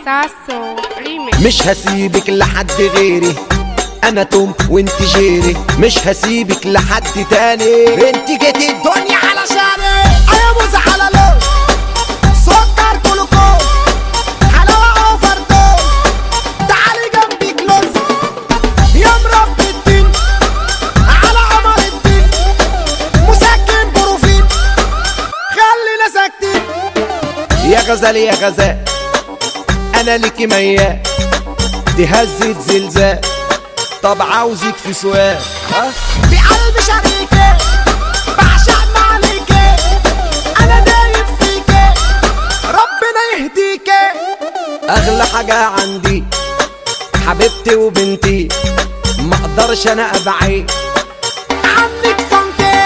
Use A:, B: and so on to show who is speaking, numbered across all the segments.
A: ساسو ريميكس
B: مش هسيبك لحد غيري انا توم وانت جيري مش هسيبك لحد تاني انت جيتي الدنيا علشاني
C: انا موز على لوز سكر جلوكوز حلاوه اوفر دوز تعالي جنبي كلوز يا مربي الدين على قمر الدين مسكن بروفين خلينا ساكتين
B: يا غزال يا غزال انا ليكي ميال دي هزة زلزال طب عاوزك في سؤال ها
C: بقلبي شريكي بعشق معليكي انا دايب فيكي ربنا يهديكي
B: اغلى حاجة عندي حبيبتي وبنتي ما اقدرش انا ابعد
C: عنك فانكي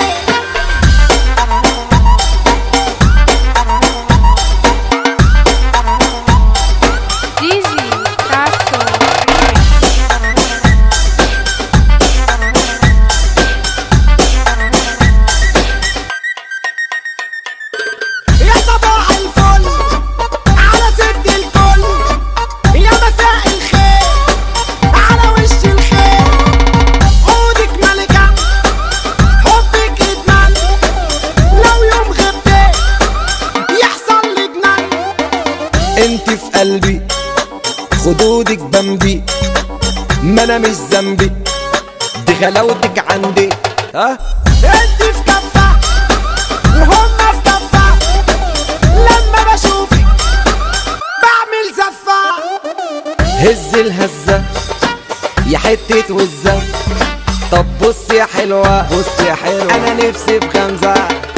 A: دي جي ساسو ريميكس
C: يا صباح الفل على ست الكل يا مساء الخير على وش الخير عودك ملكة حبك ادمان لو يوم غبت يحصل لي جنان
B: انت في قلبي خدودك بمبي ما انا مش ذنبي دي غلاوتك عندي ها
C: انت في كفة وهم في كفة لما بشوفك بعمل زفة
B: هز الهزة يا حتة وزة طب بص يا حلوة بص يا حلوة انا نفسي في خمسة